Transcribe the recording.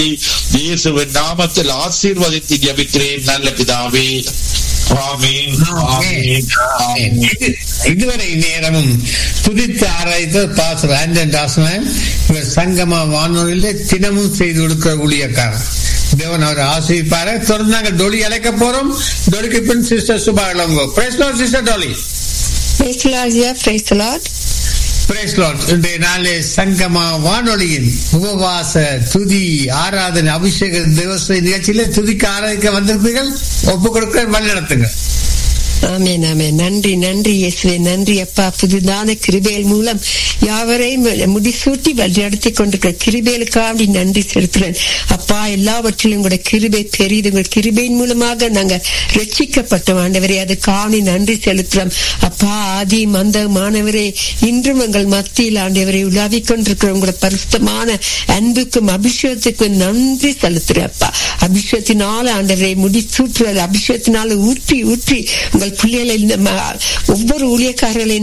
இயேசுவின் நாமத்தில் ஆசீர்வதித்து ஜபிக்கிறேன் நல்ல பிதாவே ஆமீன் ஆமீன் ஆமீன் இது- இதுவரை நேரமும் துதித்து ஆராய்த்த பாசர் ஆண்டன் டாஸ்மேன் இவர் சங்கமா வானொலியில தினமும் செய்து கொடுக்கிற ஊழியக்காரர் தேவன் அவர் ஆசிரிப்பார தொடர்ந்து நாங்கள் டொலி அழைக்க போறோம் டொலிக்கு பின் sister Subha Ilango praise sister Dolly Praise the Lord, yeah, praise the Lord. Praise Lord இன்றைய நாளே சங்கமா வானொலியின் உபவாச துதி ஆராதனை அபிஷேக திவச நிகழ்ச்சியில துதிக்க ஆராதிக்க வந்திருப்பீர்கள் ஒப்பு கொடுக்க வழி நடத்துங்க ஆமென் ஆமென் நன்றி நன்றி இயேசுவே நன்றி அப்பா புதுதான கிருபேல் மூலம் யாவரையும் முடிசூட்டி வழிநடத்தி கொண்டிருக்கிற கிருபேலுக்காண்டி நன்றி செலுத்துறேன் அப்பா எல்லாவற்றிலும் கூட கிருபை பெரியது உங்கள் கிருபையின் மூலமாக நாங்க ரட்சிக்கப்பட்டோம் ஆண்டவரே அது காணி நன்றி செலுத்துறோம் அப்பா ஆதி மந்த மாணவரே இன்றும் எங்கள் மத்தியில் ஆண்டவரை உலாவிக் கொண்டிருக்கிற உங்களோட பரிசுத்தமான அன்புக்கும் அபிஷேகத்துக்கும் நன்றி செலுத்துறேன் அப்பா அபிஷேகத்தினால ஆண்டவரை முடிசூற்றுறது அபிஷேகத்தினால ஊற்றி ஊற்றி உங்கள் பிள்ளைகளை இந்த ம- ஒவ்வொரு ஊழியக்காரர்களின்